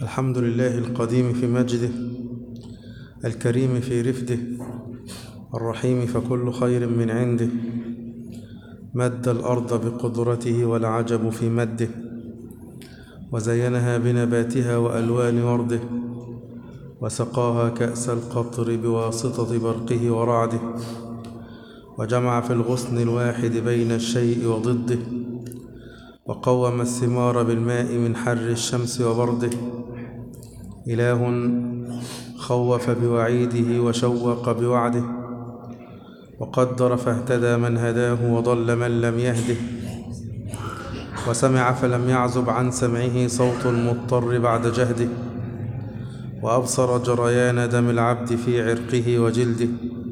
الحمد لله القديم في مجده الكريم في رفده الرحيم فكل خير من عنده مد الأرض بقدرته والعجب في مده وزينها بنباتها وألوان ورده وسقاها كأس القطر بواسطة برقه ورعده وجمع في الغصن الواحد بين الشيء وضده وقوم الثمار بالماء من حر الشمس وبرده إله خوف بوعيده وشوق بوعده وقدر فاهتدى من هداه وضل من لم يهده وسمع فلم يعزب عن سمعه صوت المضطر بعد جهده وأبصر جريان دم العبد في عرقه وجلده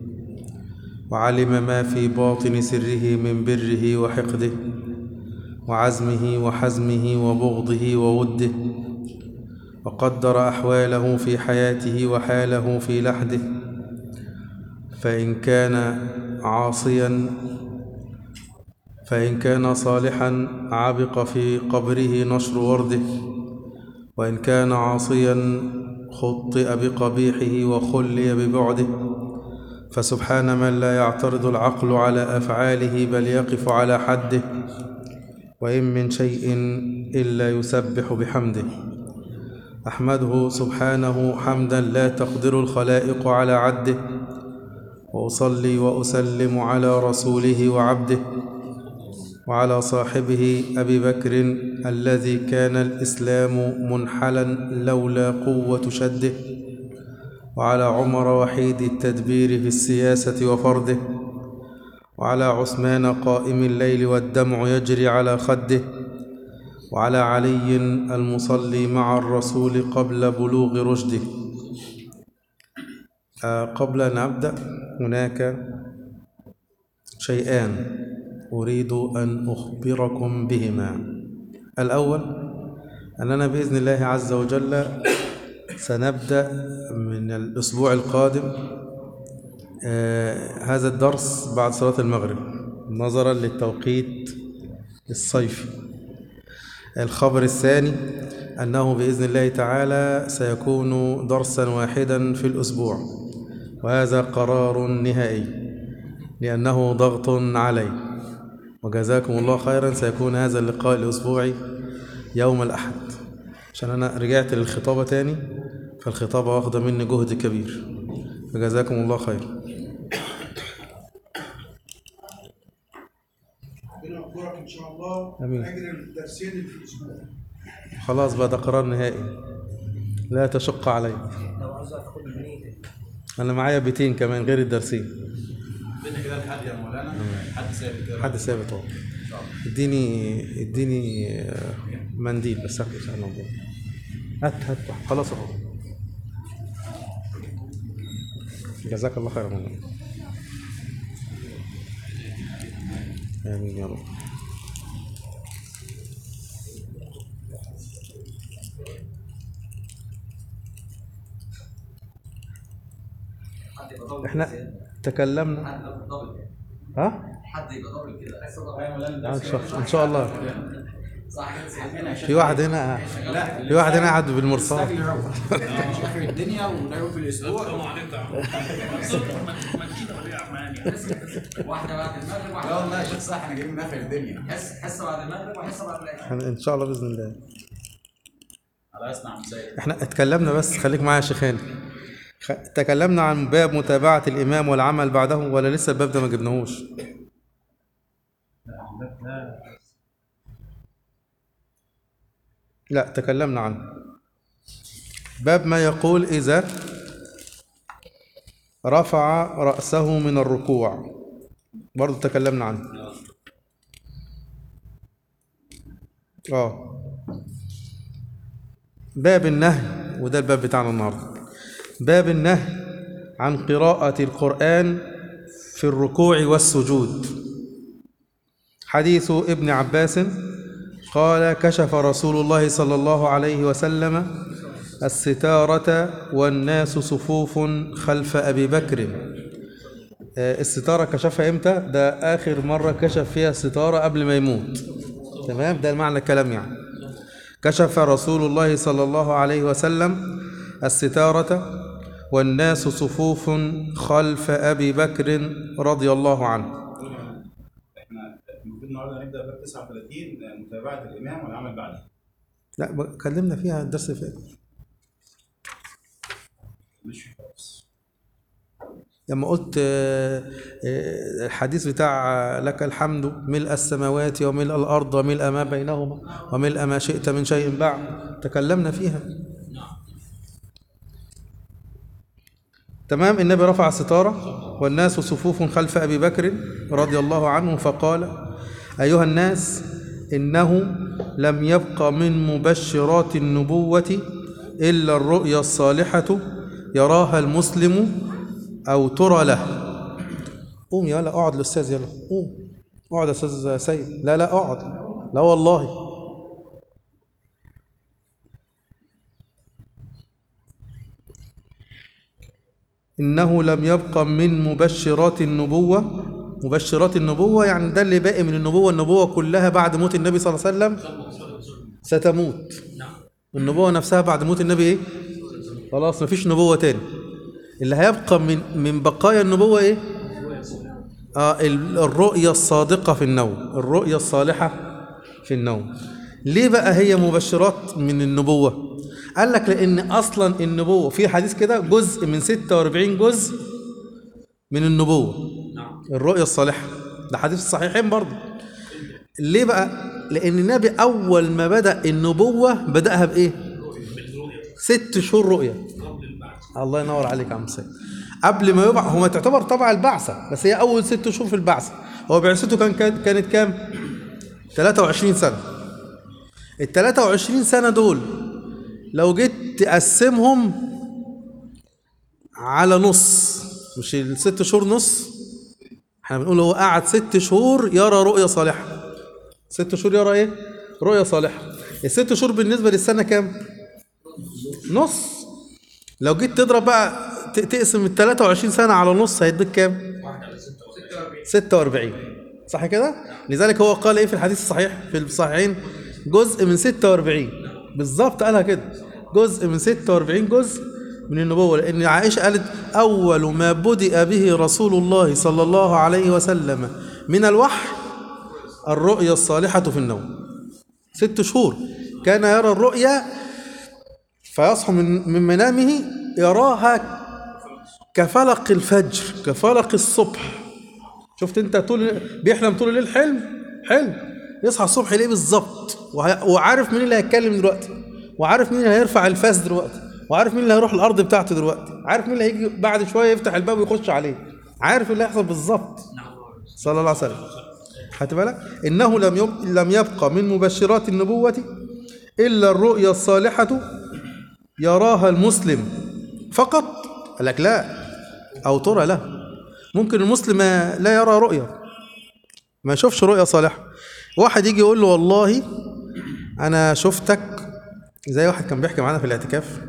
وعلم ما في باطن سره من بره وحقده وعزمه وحزمه وبغضه ووده وقدر أحواله في حياته وحاله في لحده فإن كان عاصيا فإن كان صالحا عبق في قبره نشر ورده وإن كان عاصيا خطئ بقبيحه وخلي ببعده فسبحان من لا يعترض العقل على أفعاله بل يقف على حده وإن من شيء إلا يسبح بحمده أحمده سبحانه حمدا لا تقدر الخلائق على عده وأصلي وأسلم على رسوله وعبده وعلى صاحبه أبي بكر الذي كان الإسلام منحلا لولا قوة شده وعلى عمر وحيد التدبير في السياسة وفرده وعلى عثمان قائم الليل والدمع يجري على خده وعلى علي المصلي مع الرسول قبل بلوغ رشده آه قبل أن أبدأ هناك شيئان أريد أن أخبركم بهما الأول أننا بإذن الله عز وجل سنبدأ من الأسبوع القادم آه هذا الدرس بعد صلاة المغرب نظرا للتوقيت الصيفي الخبر الثاني أنه بإذن الله تعالى سيكون درسا واحدا في الأسبوع وهذا قرار نهائي لأنه ضغط علي وجزاكم الله خيرا سيكون هذا اللقاء الأسبوعي يوم الأحد عشان أنا رجعت للخطابة تاني فالخطابة واخدة مني جهد كبير فجزاكم الله خير ربنا يقدرك ان شاء الله آمين. اجر الدرسين اللي في الاسبوع خلاص بقى ده قرار نهائي لا تشق علي لو عاوز تاخد بنيتك أنا معايا بيتين كمان غير الدرسين بينا كده لحد يا مولانا حد ثابت كده حد ثابت اهو اديني اديني آه، منديل بس هاخده سهل الموضوع هات هات خلاص اهو جزاك الله خيرا والله امين يا رب حد يبقى ضابط احنا كده. تكلمنا حد يبقى ضابط كده. ها حد يبقى ضابط كده عايز تضرب. آه، ان شاء ان شاء الله صح كده سيدنا في واحد هنا في واحد هنا قاعد بالمرصاد اخر الدنيا ونعرف في الاسبوع واحده بعد المغرب لا واحده والله يا شيخ صح احنا جايين من اخر الدنيا حس حصه بعد المغرب وحصه بعد العشاء ان شاء الله باذن الله على اسمع مسائل احنا اتكلمنا بس خليك معايا يا شيخان خ- تكلمنا عن باب متابعة الإمام والعمل بعده ولا لسه الباب ده ما جبناهوش لا تكلمنا عنه باب ما يقول إذا رفع رأسه من الركوع برضو تكلمنا عنه اه باب النهي وده الباب بتاعنا النهارده باب النهي عن قراءة القرآن في الركوع والسجود حديث ابن عباس قال كشف رسول الله صلى الله عليه وسلم الستارة والناس صفوف خلف أبي بكر آه، الستارة كشفها إمتى؟ ده آخر مرة كشف فيها الستارة قبل ما يموت تمام ده معنى الكلام يعني كشف رسول الله صلى الله عليه وسلم الستارة والناس صفوف خلف أبي بكر رضي الله عنه احنا المفروض النهارده هنبدا باب 39 متابعه الامام والعمل بعده لا ب- اتكلمنا فيها الدرس اللي فات مش خلاص لما قلت آه، آه، الحديث بتاع آه، لك الحمد ملء السماوات وملء الأرض وملء ما بينهما وملء ما شئت من شيء بعد تكلمنا فيها تمام النبي رفع الستارة والناس صفوف خلف أبي بكر رضي الله عنه فقال أيها الناس إنه لم يبق من مبشرات النبوة إلا الرؤيا الصالحة يراها المسلم أو ترى له قوم يلا اقعد الأستاذ يلا قوم اقعد يا أستاذ سيد لا لا اقعد لا والله إنه لم يبق من مبشرات النبوة مبشرات النبوة يعني ده اللي باقي من النبوة النبوة كلها بعد موت النبي صلى الله عليه وسلم ستموت النبوة نفسها بعد موت النبي ايه خلاص مفيش نبوة تاني اللي هيبقى من من بقايا النبوة ايه آه ال- الرؤيا الصادقة في النوم الرؤيا الصالحة في النوم ليه بقى هي مبشرات من النبوة قال لك لأن أصلا النبوة في حديث كده جزء من 46 جزء من النبوة الرؤيا الصالحة ده حديث الصحيحين برضه ليه بقى لأن النبي أول ما بدأ النبوة بدأها بإيه ست شهور رؤيا الله ينور عليك يا عم سيد قبل ما يبعث هو ما تعتبر طبع البعثة بس هي أول ست شهور في البعثة هو بعثته كان كانت كانت كام 23 سنة ال 23 سنة دول لو جيت تقسمهم على نص مش الست شهور نص احنا بنقول هو قعد ست شهور يرى رؤيا صالحة ست شهور يرى ايه رؤيا صالحة الست شهور بالنسبة للسنة كام نص لو جيت تضرب بقى ت- تقسم ال 23 سنة على نص هيديك كام 46 صح كده لذلك هو قال ايه في الحديث الصحيح في الصحيحين جزء من 46 بالظبط قالها كده جزء من 46 جزء من النبوة لأن عائشة قالت أول ما بدأ به رسول الله صلى الله عليه وسلم من الوحي الرؤيا الصالحة في النوم ست شهور كان يرى الرؤيا فيصحو من من منامه يراها كفلق الفجر كفلق الصبح شفت انت طول بيحلم طول الليل حلم حلم يصحى الصبح يلاقيه بالظبط وه- وعارف مين اللي هيتكلم دلوقتي وعارف مين اللي هيرفع الفاس دلوقتي وعارف مين اللي هيروح الارض بتاعته دلوقتي عارف مين اللي هيجي بعد شويه يفتح الباب ويخش عليه عارف اللي هيحصل بالظبط صلى الله عليه وسلم خدت بالك انه لم يب... لم يبقى من مبشرات النبوه الا الرؤيا الصالحه يراها المسلم فقط قال لك لا او ترى له ممكن المسلم لا يرى رؤيا ما يشوفش رؤيا صالحه واحد يجي يقول له والله انا شفتك زي واحد كان بيحكي معانا في الاعتكاف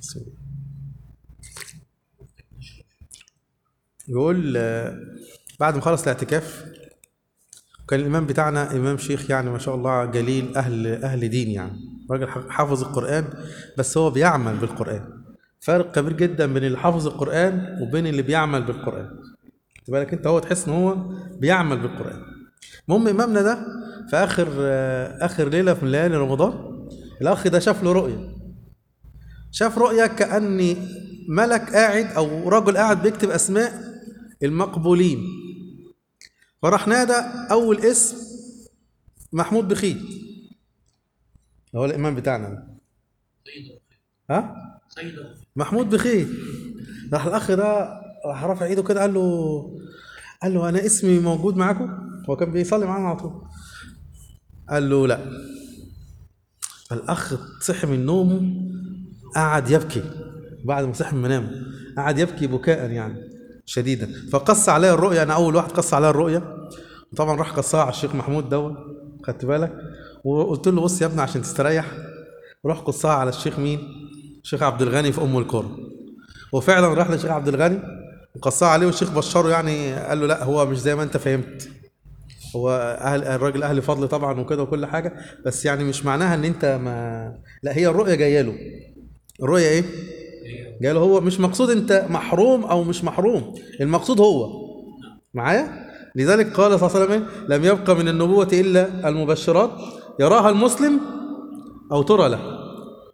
يقول آه، بعد ما خلص الاعتكاف كان الامام بتاعنا امام شيخ يعني ما شاء الله جليل اهل اهل دين يعني راجل حافظ القران بس هو بيعمل بالقران فرق كبير جدا بين اللي حافظ القران وبين اللي بيعمل بالقران خد بالك انت هو تحس ان هو بيعمل بالقران المهم امامنا ده في اخر آه، اخر ليله من ليالي رمضان الاخ ده شاف له رؤيه شاف رؤيه كاني ملك قاعد او رجل قاعد بيكتب اسماء المقبولين فراح نادى اول اسم محمود بخيت هو الامام بتاعنا ده ها محمود بخيت راح الاخ ده راح رافع ايده كده قال له قال له انا اسمي موجود معاكم هو كان بيصلي معانا على طول قال له لا فالاخ صحي من نومه قعد يبكي بعد ما صحي من منامه قعد يبكي بكاء يعني شديدا فقص عليا الرؤيا انا اول واحد قص عليا الرؤيا وطبعا راح قصها على الشيخ محمود دوت خدت بالك وقلت له بص يا ابني عشان تستريح روح قصها على الشيخ مين الشيخ عبد الغني في ام القرى وفعلا راح للشيخ عبد الغني وقصها عليه والشيخ بشره يعني قال له لا هو مش زي ما انت فهمت هو اهل الراجل اهل فضل طبعا وكده وكل حاجه بس يعني مش معناها ان انت ما لا هي الرؤيه جايه له الرؤيه ايه جايه له هو مش مقصود انت محروم او مش محروم المقصود هو معايا لذلك قال صلى الله عليه وسلم إيه؟ لم يبقى من النبوه الا المبشرات يراها المسلم او ترى له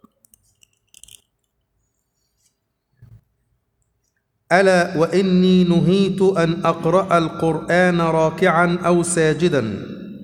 ألا وإني نهيت أن أقرأ القرآن راكعا أو ساجدا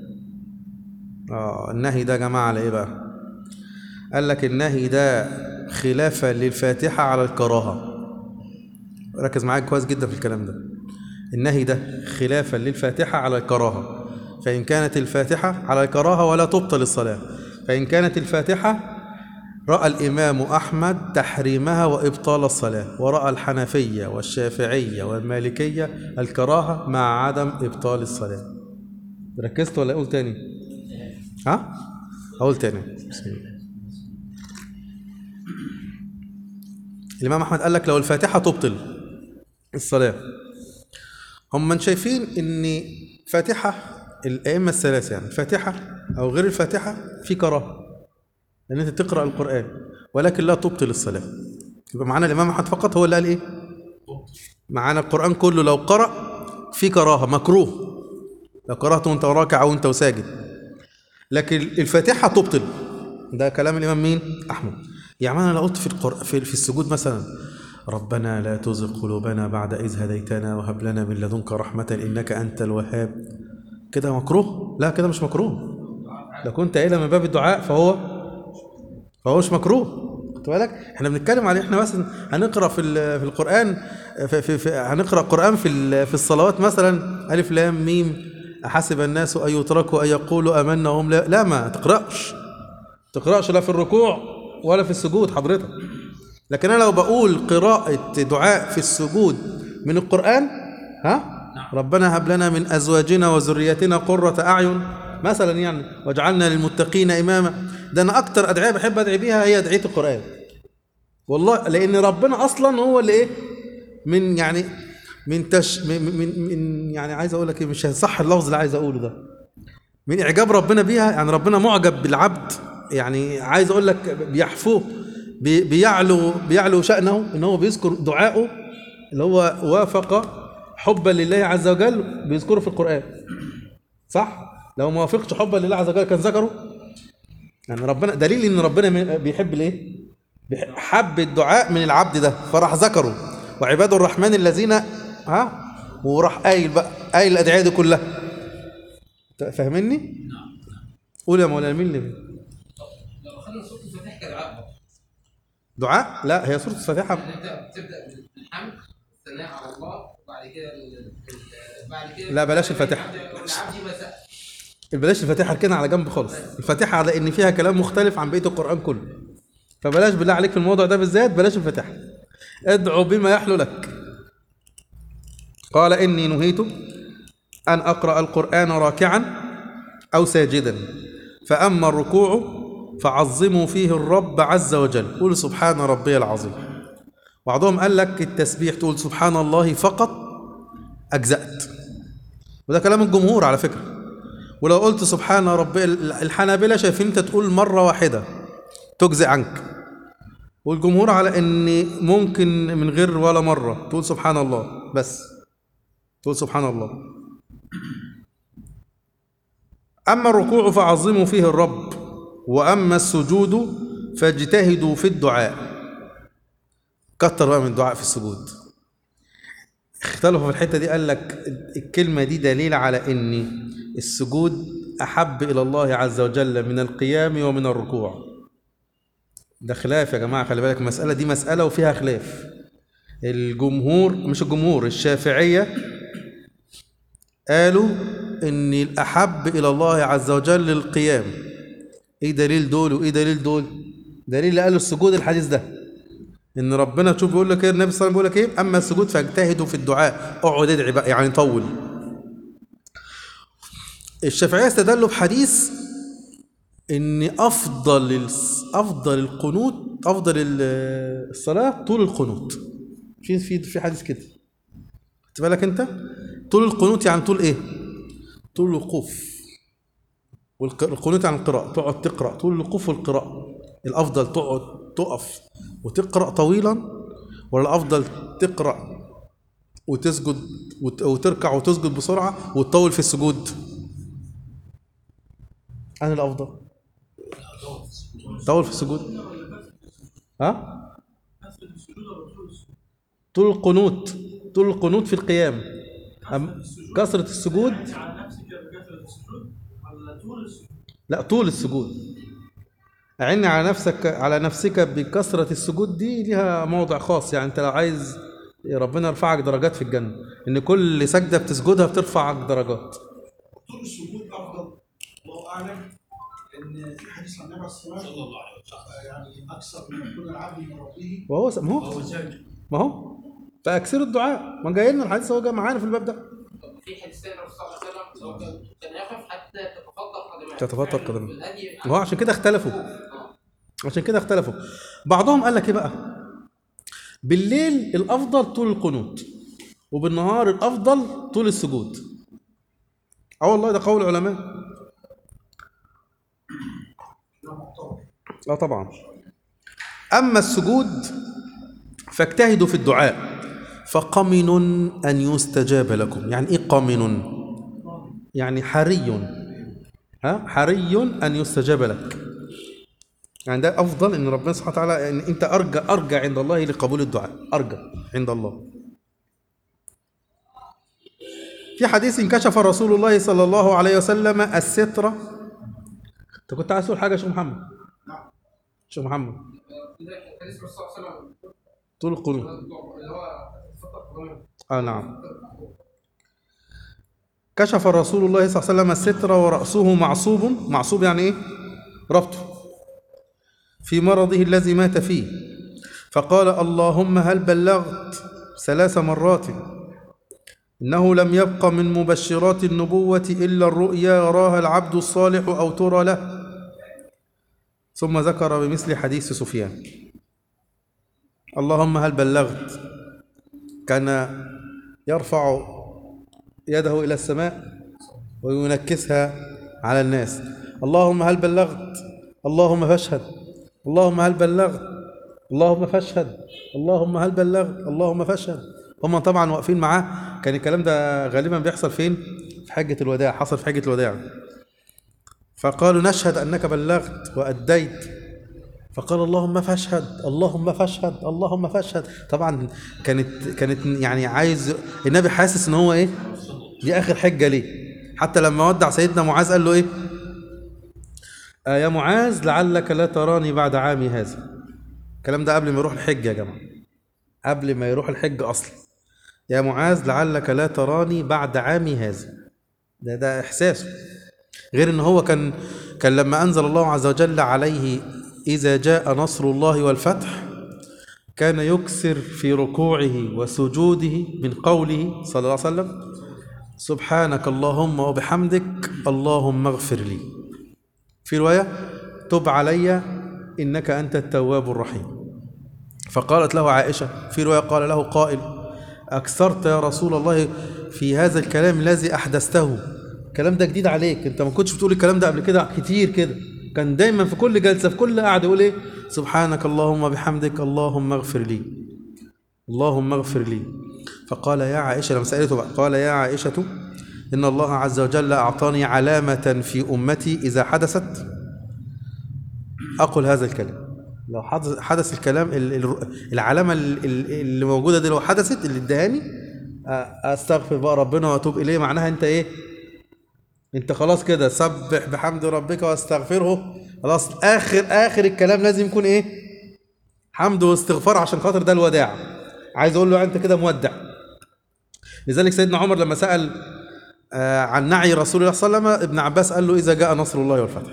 آه النهي ده يا جماعة على إيه بقى قال لك النهي ده خلافا للفاتحة على الكراهة ركز معايا كويس جدا في الكلام ده النهي ده خلافا للفاتحة على الكراهة فإن كانت الفاتحة على الكراهة ولا تبطل الصلاة فإن كانت الفاتحة رأى الإمام أحمد تحريمها وإبطال الصلاة ورأى الحنفية والشافعية والمالكية الكراهة مع عدم إبطال الصلاة ركزت ولا أقول تاني ها أقول تاني بسم الله الإمام أحمد قال لك لو الفاتحة تبطل الصلاة هم من شايفين إن فاتحة الأئمة الثلاثة يعني الفاتحة أو غير الفاتحة في كراهة ان انت تقرا القران ولكن لا تبطل الصلاه يبقى معانا الامام احمد فقط هو اللي قال ايه معانا القران كله لو قرا في كراهه مكروه لو قراته وانت راكع او انت ساجد لكن الفاتحه تبطل ده كلام الامام مين احمد يعني انا لو قلت في القر... في, في السجود مثلا ربنا لا تزغ قلوبنا بعد اذ هديتنا وهب لنا من لدنك رحمه انك انت الوهاب كده مكروه لا كده مش مكروه لو كنت قايلها من باب الدعاء فهو فهو مش مكروه خد بالك احنا بنتكلم على احنا مثلا هنقرا في ال- في القران في في في هنقرا قران في ال- في الصلوات مثلا الف لام ميم احسب الناس ان يتركوا ان يقولوا امنا وهم لا لا ما تقراش تقراش لا في الركوع ولا في السجود حضرتك لكن انا لو بقول قراءه دعاء في السجود من القران ها ربنا هب لنا من ازواجنا وذرياتنا قرة اعين مثلا يعني واجعلنا للمتقين اماما ده انا اكتر ادعيه بحب ادعي بيها هي ادعيه القران والله لان ربنا اصلا هو اللي ايه من يعني من تش من, من, من يعني عايز اقول لك ايه مش هيصح اللفظ اللي عايز اقوله ده من اعجاب ربنا بيها يعني ربنا معجب بالعبد يعني عايز اقول لك بيحفوه بي- بيعلو بيعلو شأنه ان هو بيذكر دعائه اللي هو وافق حبا لله عز وجل بيذكره في القرآن صح لو ما وافقش حبا لله عز وجل كان ذكره يعني ربنا دليل ان ربنا من- بيحب الايه بيح- حب الدعاء من العبد ده فراح ذكره وعباد الرحمن الذين ها وراح قايل بقى قايل الادعيه دي كلها ت- فاهمني قول يا مولانا مين اللي لو خلينا صوت الفاتحه كدعاء دعاء لا هي سوره الفاتحه يعني انت بتبدا بالحمد الثناء على الله وبعد كده ال- ال- بعد كده لا، بلاش الفاتحة. العبد مساء بلاش الفاتحه كده على جنب خالص الفاتحه على ان فيها كلام مختلف عن بقيه القران كله فبلاش بالله عليك في الموضوع ده بالذات بلاش الفاتحه ادعو بما يحلو لك قال اني نهيت ان اقرا القران راكعا او ساجدا فاما الركوع فعظموا فيه الرب عز وجل قول سبحان ربي العظيم بعضهم قال لك التسبيح تقول سبحان الله فقط اجزات وده كلام الجمهور على فكره ولو قلت سبحان ربي الحنابلة شايفين انت تقول مرة واحدة تجزئ عنك والجمهور على ان ممكن من غير ولا مرة تقول سبحان الله بس تقول سبحان الله أما الركوع فعظموا فيه الرب وأما السجود فاجتهدوا في الدعاء كتر بقى من الدعاء في السجود اختلفوا في الحته دي قال لك الكلمه دي دليل على ان السجود احب الى الله عز وجل من القيام ومن الركوع ده خلاف يا جماعه خلي بالك المساله دي مساله وفيها خلاف الجمهور مش الجمهور الشافعيه قالوا ان الاحب الى الله عز وجل القيام ايه دليل دول وايه دليل دول دليل اللي قالوا السجود الحديث ده ان ربنا تشوف بيقول لك ايه النبي صلى الله عليه وسلم بيقول لك ايه اما السجود فاجتهدوا في الدعاء اقعد ادعي بقى يعني طول الشافعيه استدلوا بحديث ان افضل الس- افضل القنوت افضل ال- الصلاه طول القنوت في في في حديث كده خدت بالك انت طول القنوت يعني طول ايه طول الوقوف والقنوت عن القراءة تقعد تقرأ طول الوقوف والقراءة الأفضل تقعد تقف وتقرأ طويلا ولا الأفضل تقرأ وتسجد وت- وتركع وتسجد بسرعة وتطول في السجود أنا الأفضل طول في السجود ها طول القنوت طول القنوت في القيام أم كثرة السجود على نفسك بكثرة السجود ولا طول السجود؟ لا طول السجود أعني على نفسك على نفسك بكثرة السجود دي ليها موضع خاص يعني أنت لو عايز ربنا يرفعك درجات في الجنة إن كل سجدة بتسجدها بترفعك درجات طول السجود افضل الله اعلم ان في حديث عن النبي عليه الصلاه والسلام صلى الله عليه وسلم يعني اكثر من يكون العبد من ربه وهو س- ما هو ما هو فأكثروا الدعاء ما جاي لنا الحديث هو جاي معانا في الباب ده في حديث تاني الرسول صلى الله عليه وسلم هو كان كان يقف حتى تتفضل قدماه تتفضل يعني قدماه. في الهدي وهو عشان كده اختلفوا آه. عشان كده اختلفوا بعضهم قال لك ايه بقى بالليل الافضل طول القنوت وبالنهار الافضل طول السجود اه والله ده قول العلماء اه طبعا اما السجود فاجتهدوا في الدعاء فقمن ان يستجاب لكم يعني ايه قمن يعني حري ها حري ان يستجاب لك يعني ده افضل ان ربنا سبحانه وتعالى ان انت ارجى ارجى عند الله لقبول الدعاء ارجى عند الله في حديث كشف رسول الله صلى الله عليه وسلم السترة انت كنت عايز تقول حاجه يا شيخ محمد شيخ محمد لذلك حديث الرسول صلى الله عليه وسلم طول القنوت اللي هو تتفضل قدماه اه نعم كشف رسول الله صلى الله عليه وسلم الستر ورأسه معصوب معصوب يعني ايه ربطه في مرضه الذي مات فيه فقال اللهم هل بلغت ثلاث مرات إنه لم يبق من مبشرات النبوة إلا الرؤيا يراها العبد الصالح أو ترى له ثم ذكر بمثل حديث سفيان اللهم هل بلغت كان يرفع يده إلى السماء وينكسها على الناس اللهم هل بلغت اللهم فاشهد اللهم هل بلغت اللهم فاشهد اللهم هل بلغت اللهم فاشهد هم طبعا واقفين معاه كان الكلام ده غالبا بيحصل فين في حجة الوداع حصل في حجة الوداع فقالوا نشهد أنك بلغت وأديت فقال اللهم فاشهد اللهم فاشهد اللهم فاشهد طبعا كانت كانت يعني عايز النبي حاسس ان هو ايه دي اخر حجه ليه حتى لما ودع سيدنا معاذ قال له ايه آه يا معاذ لعلك لا تراني بعد عامي هذا الكلام ده قبل ما يروح الحج يا جماعه قبل ما يروح الحج اصلا يا معاذ لعلك لا تراني بعد عامي هذا ده ده احساسه غير ان هو كان كان لما انزل الله عز وجل عليه اذا جاء نصر الله والفتح كان يكثر في ركوعه وسجوده من قوله صلى الله عليه وسلم سبحانك اللهم وبحمدك اللهم اغفر لي في روايه تب علي انك انت التواب الرحيم فقالت له عائشه في روايه قال له قائل اكثرت يا رسول الله في هذا الكلام الذي احدثته الكلام ده جديد عليك انت ما كنتش بتقول الكلام ده قبل كده كتير كده كان دايما في كل جلسه في كل قعده يقول ايه سبحانك اللهم بحمدك اللهم اغفر لي اللهم اغفر لي فقال يا عائشه لما سالته بقى قال يا عائشه ان الله عز وجل اعطاني علامه في امتي اذا حدثت اقول هذا الكلام لو حدث, حدث الكلام ال- ال- العلامه ال- ال- اللي موجوده دي لو حدثت اللي ادهاني أ- استغفر بقى ربنا واتوب اليه معناها انت ايه انت خلاص كده سبح بحمد ربك واستغفره خلاص اخر اخر الكلام لازم يكون ايه حمد واستغفار عشان خاطر ده الوداع عايز اقول له انت كده مودع لذلك سيدنا عمر لما سال آه، عن نعي رسول الله صلى الله عليه وسلم ابن عباس قال له اذا جاء نصر الله والفتح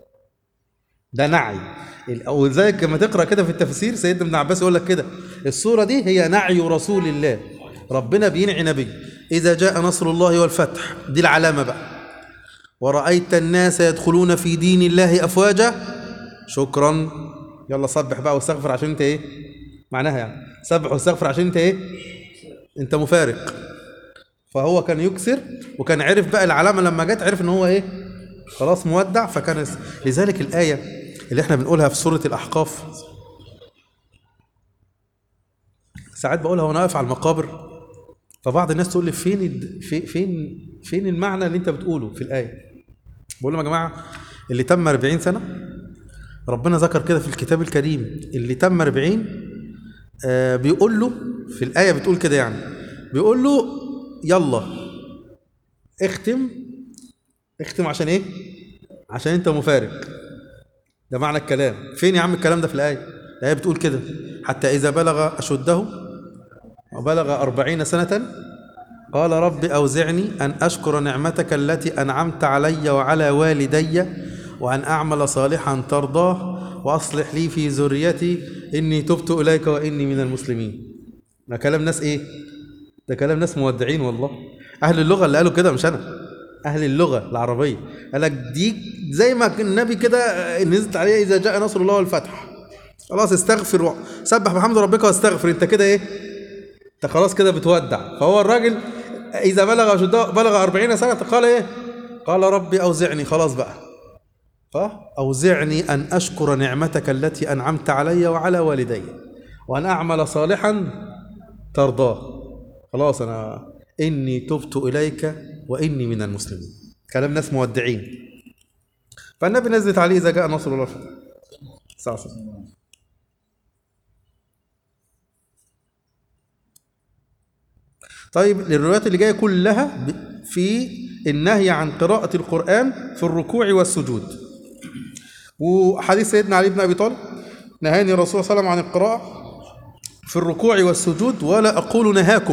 ده نعي ال- ولذلك لما تقرا كده في التفسير سيدنا ابن عباس يقول لك كده السوره دي هي نعي رسول الله ربنا بينعي نبي اذا جاء نصر الله والفتح دي العلامه بقى ورأيت الناس يدخلون في دين الله أفواجا شكرا يلا صبح بقى واستغفر عشان انت ايه معناها يعني سبح واستغفر عشان انت ايه انت مفارق فهو كان يكسر وكان عرف بقى العلامه لما جت عرف ان هو ايه خلاص مودع فكان يس- لذلك الايه اللي احنا بنقولها في سوره الاحقاف ساعات بقولها وانا واقف على المقابر فبعض الناس تقول لي فين الد- في- فين فين المعنى اللي انت بتقوله في الايه بقول لهم يا جماعه اللي تم 40 سنه ربنا ذكر كده في الكتاب الكريم اللي تم 40 آه بيقول له في الآية بتقول كده يعني بيقول له يلا اختم اختم عشان ايه؟ عشان انت مفارق ده معنى الكلام فين يا عم الكلام ده في الآية؟ الآية بتقول كده حتى إذا بلغ أشده وبلغ أربعين سنة قال رب أوزعني أن أشكر نعمتك التي أنعمت علي وعلى والدي وأن أعمل صالحا ترضاه وأصلح لي في ذريتي إني تبت إليك وإني من المسلمين ده كلام ناس إيه؟ ده كلام ناس مودعين والله أهل اللغة اللي قالوا كده مش أنا أهل اللغة العربية قال لك دي زي ما كان النبي كده نزلت عليه إذا جاء نصر الله والفتح خلاص استغفر و- سبح بحمد ربك واستغفر أنت كده إيه؟ انت خلاص كده بتودع فهو الراجل اذا بلغ اشده بلغ 40 سنه قال ايه قال ربي اوزعني خلاص بقى فاوزعني ان اشكر نعمتك التي انعمت علي وعلى والدي وان اعمل صالحا ترضاه خلاص انا اني تبت اليك واني من المسلمين كلام ناس مودعين فالنبي نزلت عليه اذا جاء نصر الله والفتح صلى الله عليه وسلم. طيب الروايات اللي جايه كلها ب- في النهي عن قراءة القرآن في الركوع والسجود. وحديث سيدنا علي بن ابي طالب نهاني الرسول صلى الله عليه وسلم عن القراءة في الركوع والسجود ولا اقول نهاكم.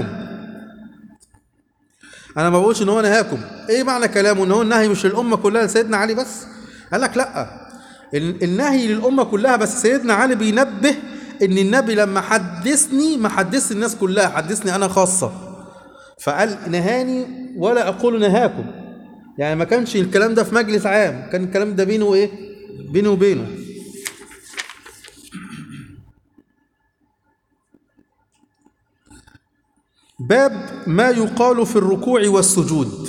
انا ما بقولش ان هو نهاكم، ايه معنى كلامه ان هو النهي مش للامة كلها لسيدنا علي بس؟ قال لك لا ال- النهي للامة كلها بس سيدنا علي بينبه ان النبي لما حدثني ما حدث الناس كلها حدثني انا خاصه فقال نهاني ولا اقول نهاكم يعني ما كانش الكلام ده في مجلس عام كان الكلام ده بينه وايه بينه وبينه باب ما يقال في الركوع والسجود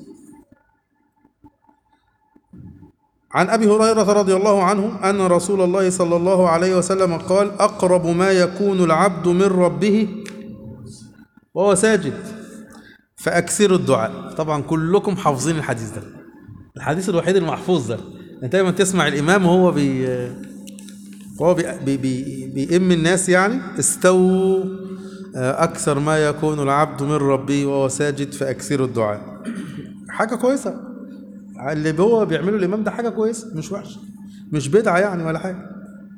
عن ابي هريره رضي الله عنه ان رسول الله صلى الله عليه وسلم قال اقرب ما يكون العبد من ربه وهو ساجد فاكثروا الدعاء طبعا كلكم حافظين الحديث ده الحديث الوحيد المحفوظ ده انت دايما تسمع الامام وهو بي وهو بي بي بي بيئم الناس يعني استووا آه، اكثر ما يكون العبد من ربه وهو ساجد فاكثروا الدعاء حاجه كويسه اللي هو بيعمله الامام ده حاجه كويسه مش وحشه مش بدعه يعني ولا حاجه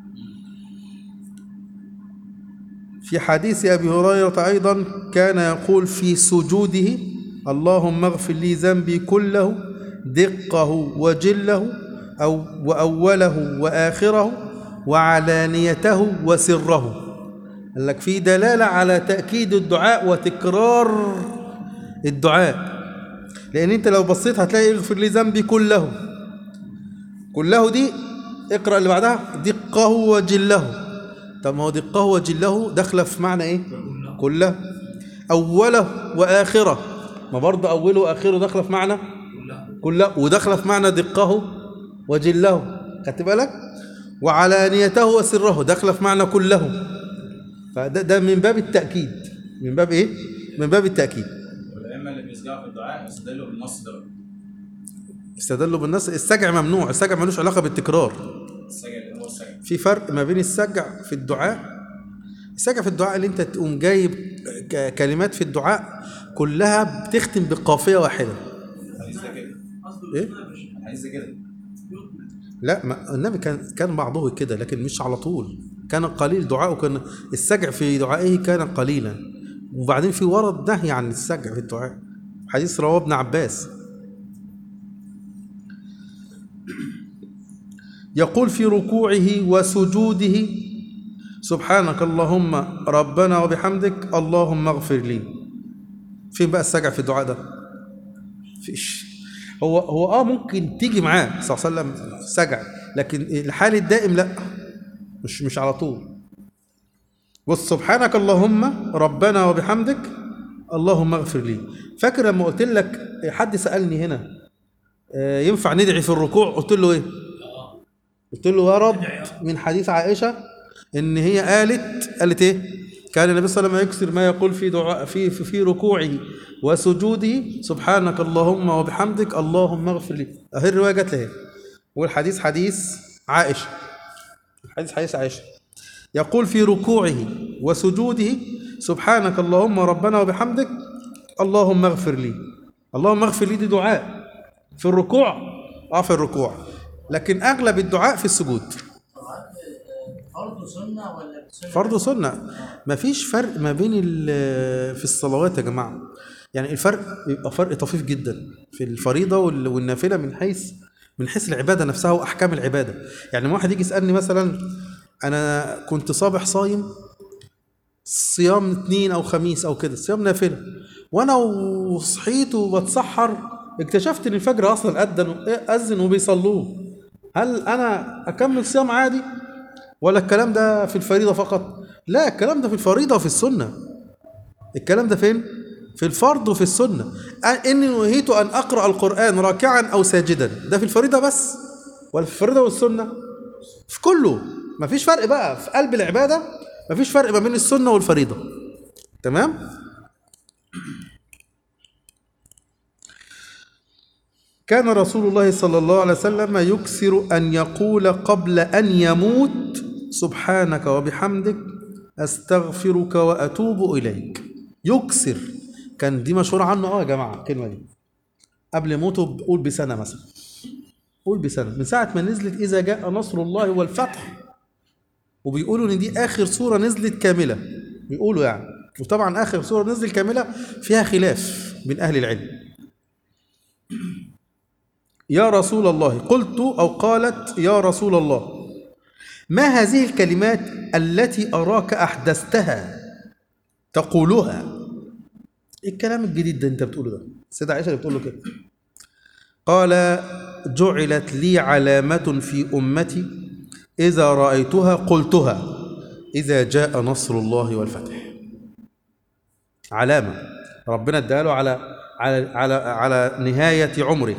في حديث ابي هريره ايضا كان يقول في سجوده اللهم اغفر لي ذنبي كله دقه وجله او واوله واخره وعلانيته وسره قال لك في دلاله على تاكيد الدعاء وتكرار الدعاء لان انت لو بصيت هتلاقي اغفر لي ذنبي كله كله دي اقرا اللي بعدها دقه وجله طب ما هو دقه وجله داخله في معنى ايه كله اوله واخره ما برضه اوله واخره داخله في معنى كله وداخله في معنى دقه وجله خدت بالك وعلانيته وسره داخله في معنى كله فده ده من باب التاكيد من باب ايه من باب التاكيد والائمه اللي بيسجعوا في الدعاء يستدلوا بالنص ده استدلوا بالنص السجع ممنوع السجع ملوش علاقه بالتكرار السجع اللي هو السجع في فرق ما بين السجع في الدعاء السجع في الدعاء اللي انت تقوم جايب ك- كلمات في الدعاء كلها بتختم بقافيه واحده الحديث ده كده ايه الحديث ده كده لا ما النبي كان كان بعضه كده لكن مش على طول كان قليل دعاءه كان السجع في دعائه كان قليلا وبعدين في ورد نهي عن السجع في الدعاء حديث رواه ابن عباس يقول في ركوعه وسجوده سبحانك اللهم ربنا وبحمدك اللهم اغفر لي فين بقى السجع في الدعاء ده فيش هو هو اه ممكن تيجي معاه صلى الله عليه وسلم سجع لكن الحال الدائم لا مش مش على طول بص سبحانك اللهم ربنا وبحمدك اللهم اغفر لي فاكر لما قلت لك حد سالني هنا آه، ينفع ندعي في الركوع قلت له ايه قلت له ورد من حديث عائشه ان هي قالت قالت ايه كان النبي صلى الله عليه وسلم يكثر ما يقول في دعاء في في, في ركوعه وسجوده سبحانك اللهم وبحمدك اللهم اغفر لي اهي الروايه جت لها والحديث حديث عائشه الحديث حديث عائشه يقول في ركوعه وسجوده سبحانك اللهم ربنا وبحمدك اللهم اغفر لي اللهم اغفر لي دي دعاء في الركوع اه في الركوع لكن اغلب الدعاء في السجود فرض سنة ولا سنة؟ فرض وسنة مفيش فرق ما بين ال- في الصلوات يا جماعة يعني الفرق بيبقى فرق طفيف جدا في الفريضة وال- والنافلة من حيث من حيث العبادة نفسها وأحكام العبادة يعني لما واحد يجي يسألني مثلا أنا كنت صابح صايم صيام اثنين أو خميس أو كده صيام نافلة وأنا وصحيت وبتسحر اكتشفت إن الفجر أصلا أذن أذن وبيصلوه هل أنا أكمل صيام عادي ولا الكلام ده في الفريضة فقط لا الكلام ده في الفريضة وفي السنة الكلام ده فين في الفرض وفي السنة أ- إني نهيت أن أقرأ القرآن راكعا أو ساجدا ده في الفريضة بس ولا في الفريضة والسنة في كله مفيش فرق بقى في قلب العبادة مفيش فرق ما بين السنة والفريضة تمام كان رسول الله صلى الله عليه وسلم يكثر أن يقول قبل أن يموت سبحانك وبحمدك أستغفرك وأتوب إليك يكثر كان دي مشهورة عنه اه يا جماعة الكلمة دي قبل موته قول بسنة مثلا قول بسنة من ساعة ما نزلت إذا جاء نصر الله والفتح وبيقولوا إن دي آخر سورة نزلت كاملة بيقولوا يعني وطبعا آخر سورة نزلت كاملة فيها خلاف بين أهل العلم يا رسول الله قلت أو قالت يا رسول الله ما هذه الكلمات التي أراك أحدثتها تقولها إيه الكلام الجديد ده انت بتقوله ده السيدة عائشة اللي بتقول له كده قال جعلت لي علامة في أمتي إذا رأيتها قلتها إذا جاء نصر الله والفتح علامة ربنا اداله على على على على نهاية عمره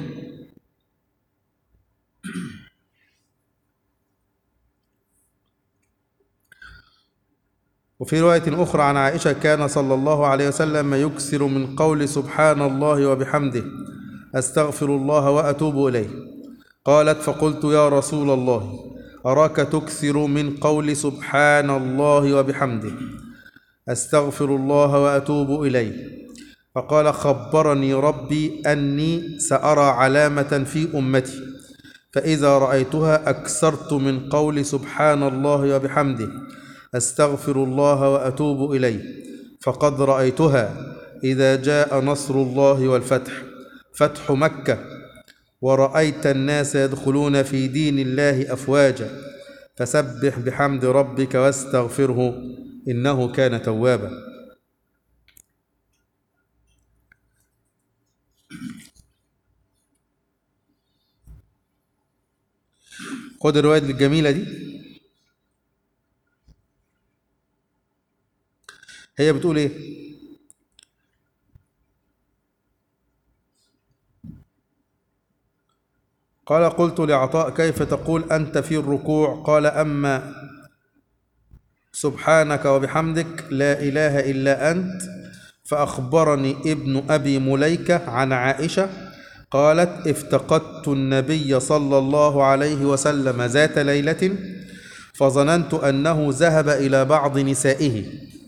وفي رواية أخرى عن عائشة كان صلى الله عليه وسلم يكثر من قول سبحان الله وبحمده أستغفر الله وأتوب إليه قالت فقلت يا رسول الله أراك تكثر من قول سبحان الله وبحمده أستغفر الله وأتوب إليه فقال خبرني ربي أني سأرى علامة في أمتي فإذا رأيتها أكثرت من قول سبحان الله وبحمده أستغفر الله وأتوب إليه فقد رأيتها إذا جاء نصر الله والفتح فتح مكة ورأيت الناس يدخلون في دين الله أفواجا فسبح بحمد ربك واستغفره إنه كان توابا خد الرواية الجميلة دي هي بتقول ايه قال قلت لعطاء كيف تقول أنت في الركوع قال أما سبحانك وبحمدك لا إله إلا أنت فأخبرني ابن أبي مليكة عن عائشة قالت افتقدت النبي صلى الله عليه وسلم ذات ليلة فظننت أنه ذهب إلى بعض نسائه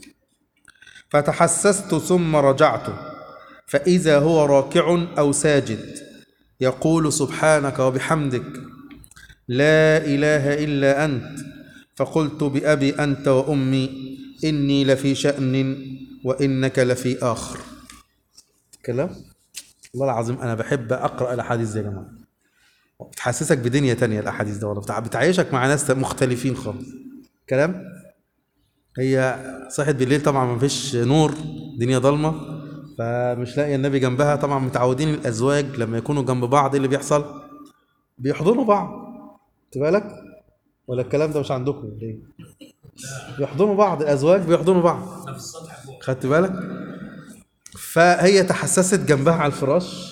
فتحسست ثم رجعت فإذا هو راكع أو ساجد يقول سبحانك وبحمدك لا إله إلا أنت فقلت بأبي أنت وأمي إني لفي شأن وإنك لفي آخر كلام والله العظيم أنا بحب أقرأ الأحاديث دي يا جماعة بتحسسك بدنيا تانية الأحاديث ده والله بتع- بتعيشك مع ناس مختلفين خالص كلام هي صحت بالليل طبعا ما فيش نور دنيا ضلمه فمش لاقي النبي جنبها طبعا متعودين الازواج لما يكونوا جنب بعض ايه اللي بيحصل بيحضنوا بعض خد بالك ولا الكلام ده مش عندكم ولا ايه بيحضنوا بعض الازواج بيحضنوا بعض في السطح فوق خدت بالك فهي تحسست جنبها على الفراش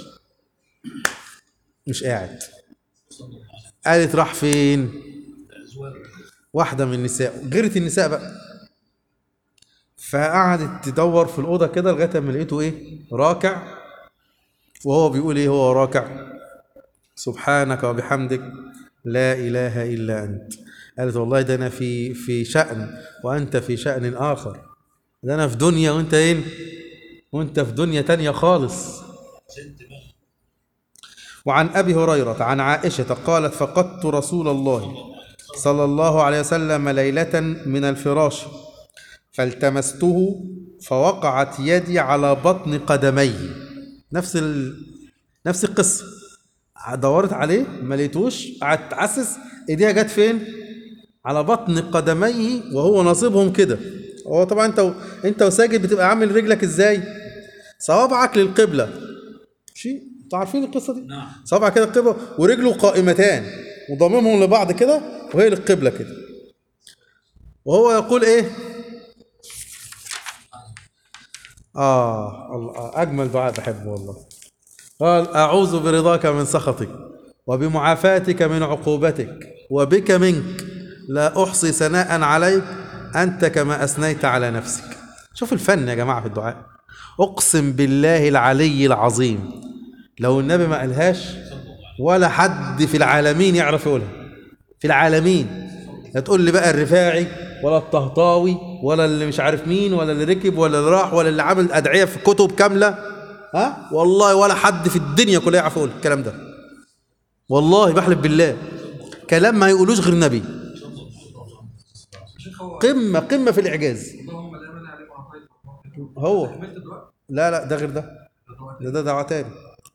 مش قاعد قالت راح فين واحدة من النساء غيرت النساء بقى فقعدت تدور في الأوضة كده لغاية ما لقيته إيه راكع وهو بيقول إيه هو راكع سبحانك وبحمدك لا إله إلا أنت قالت والله ده أنا في في شأن وأنت في شأن آخر ده أنا في دنيا وأنت إيه وأنت في دنيا تانية خالص وعن أبي هريرة عن عائشة قالت فقدت رسول الله صلى الله عليه وسلم ليلة من الفراش فالتمسته فوقعت يدي على بطن قدميه نفس ال... نفس القصة دورت عليه ما لقيتوش قعدت تعسس ايديها جت فين على بطن قدميه وهو ناصبهم كده هو طبعا انت و... انت وساجد بتبقى عامل رجلك ازاي صوابعك للقبلة شيء انتوا عارفين القصة دي نعم صابع كده القبلة ورجله قائمتان وضممهم لبعض كده وهي للقبلة كده وهو يقول ايه آه الله أجمل دعاء بحبه والله قال أعوذ برضاك من سخطك وبمعافاتك من عقوبتك وبك منك لا أحصي ثناء عليك أنت كما أثنيت على نفسك شوف الفن يا جماعة في الدعاء أقسم بالله العلي العظيم لو النبي ما قالهاش ولا حد في العالمين يعرف يقولها في العالمين لا تقول لي بقى الرفاعي ولا الطهطاوي ولا اللي مش عارف مين ولا اللي ركب ولا اللي راح ولا اللي عامل ادعيه في كتب كامله ها والله ولا حد في الدنيا كلها يعرف يقول الكلام ده والله بحلف بالله كلام ما يقولوش غير النبي شيخ هو قمه قمه في الاعجاز اللهم لا مانع لما اعطيت هو كملت دلوقتي لا لا ده غير ده دلوقتي. ده ده دعوه تاني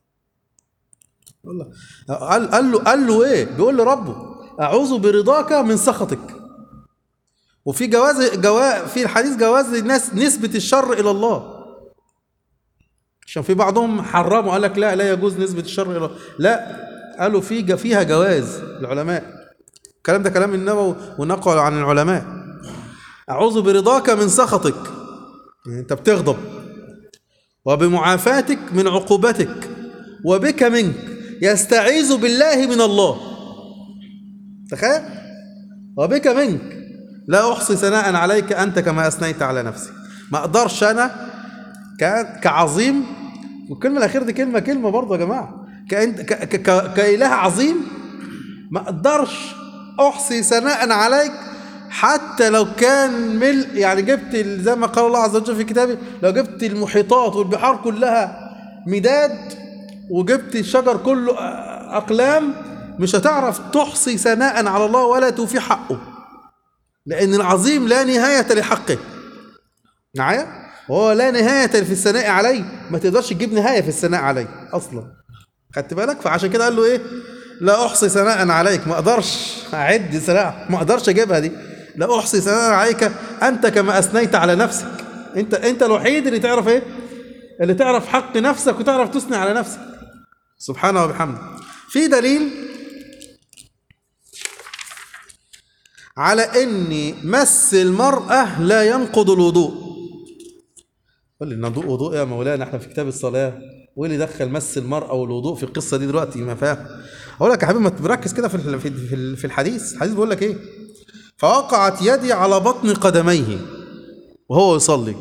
والله قال قال له قال له ايه بيقول لربه اعوذ برضاك من سخطك وفي جواز جوا في الحديث جواز الناس نسبة الشر إلى الله عشان في بعضهم حرموا قال لك لا لا يجوز نسبة الشر إلى الله لا قالوا في ج- فيها جواز العلماء الكلام ده كلام النبوي ونقل عن العلماء أعوذ برضاك من سخطك يعني أنت بتغضب وبمعافاتك من عقوبتك وبك منك يستعيذ بالله من الله تخيل وبك منك لا أحصي ثناء عليك أنت كما أثنيت على نفسك ما أقدرش أنا ك- كعظيم والكلمة الأخيرة دي كلمة كلمة برضه يا جماعة كأنت ك- ك- ك- كإله عظيم ما أقدرش أحصي ثناء عليك حتى لو كان ملء يعني جبت ال- زي ما قال الله عز وجل في كتابه لو جبت المحيطات والبحار كلها مداد وجبت الشجر كله أ- أقلام مش هتعرف تحصي ثناء على الله ولا توفي حقه لأن العظيم لا نهاية لحقه معايا؟ وهو لا نهاية في الثناء عليه ما تقدرش تجيب نهاية في الثناء عليه أصلا خدت بالك فعشان كده قال له إيه لا أحصي ثناء عليك ما أقدرش أعد ثناء ما أقدرش أجيبها دي لا أحصي ثناء عليك أنت كما أثنيت على نفسك أنت أنت الوحيد اللي تعرف إيه اللي تعرف حق نفسك وتعرف تثني على نفسك سبحانه وبحمده في دليل على ان مس المرأة لا ينقض الوضوء قال لي الوضوء وضوء يا مولانا احنا في كتاب الصلاة وايه اللي دخل مس المرأة والوضوء في القصة دي دلوقتي ما فاهم اقول لك يا حبيبي ما تركز كده في ال- في ال- في الحديث الحديث بيقول لك ايه فوقعت يدي على بطن قدميه وهو يصلي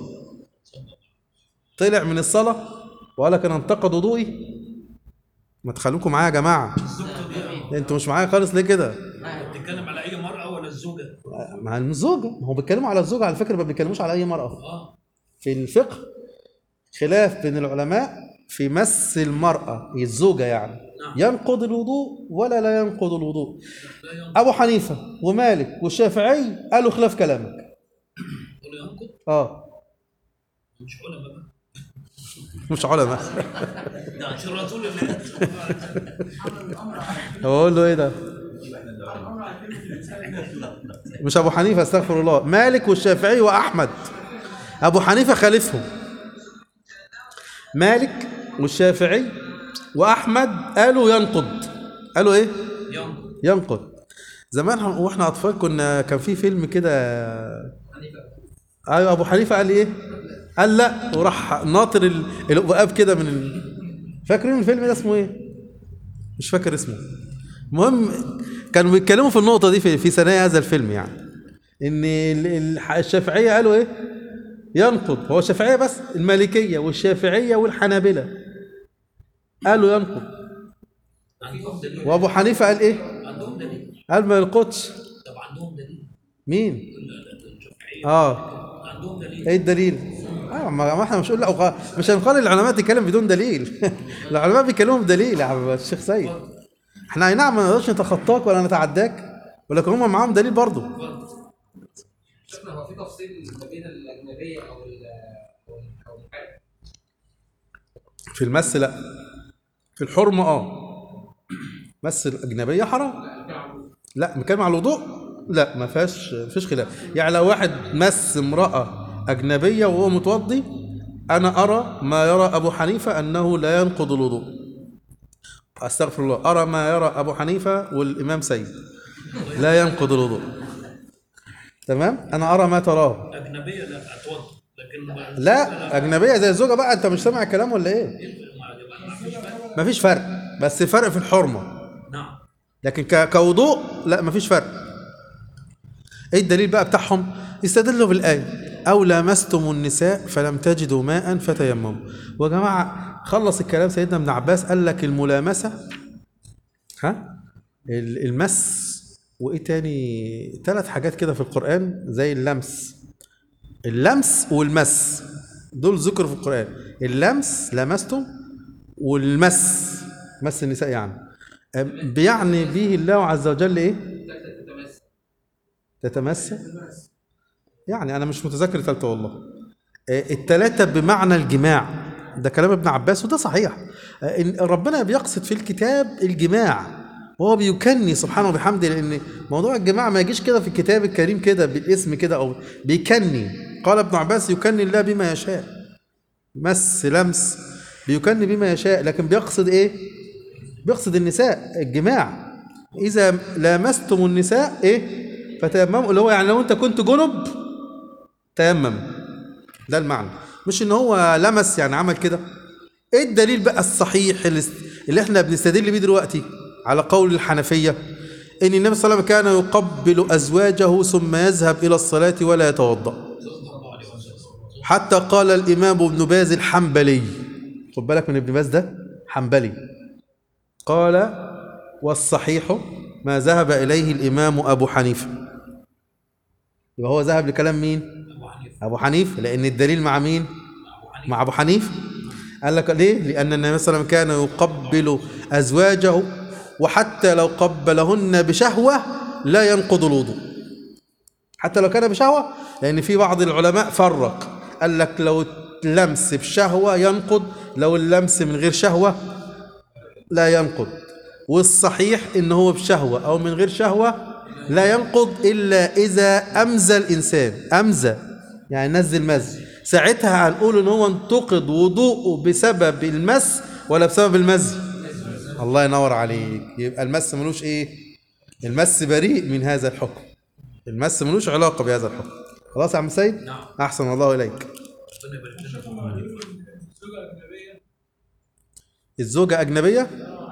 طلع من الصلاة وقال لك انا انتقد وضوئي ما تخلوكم معايا يا جماعة انتوا مش معايا خالص ليه كده بتتكلم على اي مرأة ولا الزوجة؟ مع الزوجة ما هو بيتكلموا على الزوجة على فكرة ما بيتكلموش على أي مرأة اه في الفقه خلاف بين العلماء في مس المرأة الزوجة يعني نعم. ينقض الوضوء ولا لا ينقض الوضوء لا ينقض أبو حنيفة ومالك والشافعي قالوا خلاف كلامك ولا ينقض اه مش علماء بقى مش علماء ده عشان رسول الله اقول له ايه ده مش ابو حنيفه استغفر الله مالك والشافعي واحمد ابو حنيفه خالفهم مالك والشافعي واحمد قالوا ينقض قالوا ايه ينقض ينقض زمان ح- واحنا اطفال كنا كان في فيلم كده حنيفة ايوه ابو حنيفه قال ايه قال لا وراح ناطر ال- الأبواب كده من ال... فاكرين الفيلم ده اسمه ايه مش فاكر اسمه المهم كانوا بيتكلموا في النقطة دي في, في ثنايا هذا الفيلم يعني ان ال- ال- الشافعية قالوا ايه ينقض هو الشافعية بس المالكية والشافعية والحنابلة قالوا ينقض عندهم دليل وابو حنيفة قال ايه عندهم دليل قال ما ينقضش طب عندهم دليل مين ال- ال- الشافعية اه عندهم دليل ايه الدليل آه ما ما احنا مش نقول لا وغ- مش هنخلي العلماء تتكلم بدون دليل العلماء بيتكلموا بدليل يا عم الشيخ سيد احنا اي نعم ما نقدرش نتخطاك ولا نتعداك ولكن هم معاهم دليل برضه شفنا هو في تفصيل ما بين الاجنبيه او ال او ال- او الحاجه في المس لا في الحرمة اه مس الأجنبية حرام لا بنتكلم على الوضوء لا ما فيهاش ما فيش خلاف يعني لو واحد مس امرأة أجنبية وهو متوضي أنا أرى ما يرى أبو حنيفة أنه لا ينقض الوضوء أستغفر الله أرى ما يرى أبو حنيفة والإمام سيد لا ينقض الوضوء تمام أنا أرى ما تراه أجنبية لا أتوضا لكن ما- لا أجنبية زي الزوجة بقى أنت مش سامع الكلام ولا إيه ما ما فيش فرق. مفيش فرق بس فرق في الحرمة نعم لكن ك- كوضوء لا مفيش فرق ايه الدليل بقى بتاعهم استدلوا بالآية أو لامستم النساء فلم تجدوا ماء فتيمموا ويا جماعة خلص الكلام سيدنا ابن عباس قال لك الملامسة ها ال- المس وايه تاني ثلاث حاجات كده في القرآن زي اللمس اللمس والمس دول ذكروا في القرآن اللمس لمستم والمس مس النساء يعني أم، بيعني به الله عز وجل ايه تتمس تتمس يعني انا مش متذكر الثالثه والله آه، التلاتة بمعنى الجماع ده كلام ابن عباس وده صحيح آه، إن ربنا بيقصد في الكتاب الجماع وهو بيكني سبحانه وبحمده لان موضوع الجماع ما يجيش كده في الكتاب الكريم كده بالاسم كده او بيكني قال ابن عباس يكني الله بما يشاء مس لمس بيكني بما يشاء لكن بيقصد ايه بيقصد النساء الجماع اذا لامستم النساء ايه فتيمموا اللي هو يعني لو انت كنت جنب تيمم ده المعنى مش ان هو لمس يعني عمل كده ايه الدليل بقى الصحيح اللي, اللي احنا بنستدل بيه دلوقتي على قول الحنفية ان النبي صلى الله عليه وسلم كان يقبل ازواجه ثم يذهب الى الصلاة ولا يتوضأ حتى قال الامام ابن باز الحنبلي خد بالك من ابن باز ده حنبلي قال والصحيح ما ذهب اليه الامام ابو حنيفه يبقى هو ذهب لكلام مين أبو حنيفة ابو حنيفه لان الدليل مع مين أبو حنيفة مع ابو حنيفه قال لك ليه لان النبي صلى الله عليه وسلم كان يقبل ازواجه وحتى لو قبلهن بشهوه لا ينقض الوضوء حتى لو كان بشهوه لان في بعض العلماء فرق قال لك لو اللمس بشهوه ينقض لو اللمس من غير شهوه لا ينقض والصحيح ان هو بشهوه او من غير شهوه لا ينقض الا اذا امزى الانسان امزى يعني نزل مز ساعتها هنقول ان هو انتقد وضوءه بسبب المس ولا بسبب المز الله ينور عليك يبقى المس ملوش ايه المس بريء من هذا الحكم المس ملوش علاقه بهذا الحكم خلاص يا عم سيد نعم. احسن الله اليك ربنا يبارك لنا في أبو حنيفة. الزوجة أجنبية؟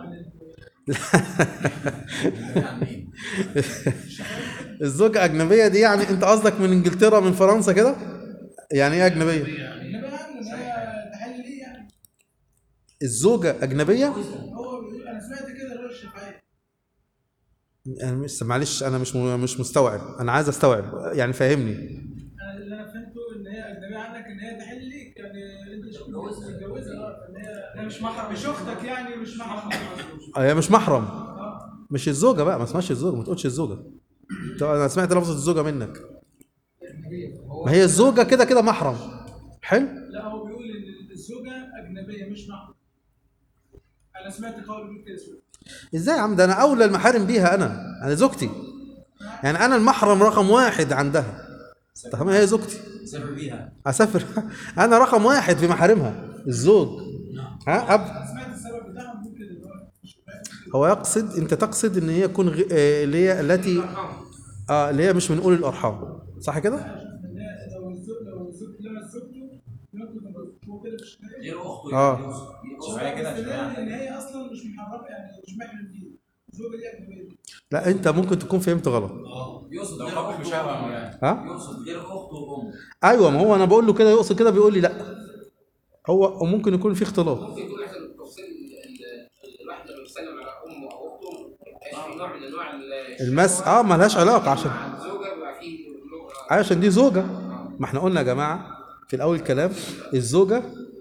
الزوجة أجنبية دي يعني أنت قصدك من إنجلترا من فرنسا كده؟ يعني إيه أجنبية؟ انما يعني ان هي تحل ليه يعني الزوجة أجنبية؟ هو بيقول انا سمعت كده اللي هو الشافعيه أنا مش معلش أنا مش م- مش مستوعب أنا عايز أستوعب يعني فهمني انا اللي انا فهمته ان هي اجنبيه عنك ان هي تحل ليك يعني انت مش متجوزها اه ان هي هي مش محرم مش اختك يعني مش محرم هي مش محرم مش الزوجة بقى ما اسمهاش الزوجة ما تقولش الزوجة طب أنا سمعت لفظة الزوجة منك ما هي الزوجة كده كده محرم حلو؟ لا هو بيقول ان الزوجه اجنبيه مش محرم انا سمعت قول بيقول كده اسمه ازاي يا عم ده انا اولى المحارم بيها انا انا زوجتي يعني انا المحرم رقم واحد عندها طب ما هي زوجتي سافر بيها اسافر انا رقم واحد في محارمها الزوج ها أب انا سمعت السبب بتاعهم بيقول كده اللي هو مش فاهم. هو يقصد انت تقصد ان هي يكون غ... آه، اللي هي التي اه اللي هي مش من اولي الارحام صح كده ان هي لو الزوج لو الزوج لمس زوجته هو كده مش غير اخته آه. يعني يوسف. شوية كده شوية ان هي اصلا مش محرمه يعني مش محرم دي الزوجه دي اجنبيه لا انت ممكن تكون فهمت غلط اه يقصد لو غير قبل اخته بشهوة وأمه. يعني. ها يقصد غير اخته وامه ايوه ما هو انا بقول له كده يقصد كده بيقول لي لا هو ممكن يكون في اختلاط ممكن يكون احنا التفصيل ال- الواحد لما بيسلم على امه او اخته مبيبقاش في نوع من انواع ال- المس اه ملهاش علاقه عشان مع الزوجه بيبقى فيه لغه عشان دي زوجة ما احنا قلنا يا جماعة في الأول الكلام الزوجة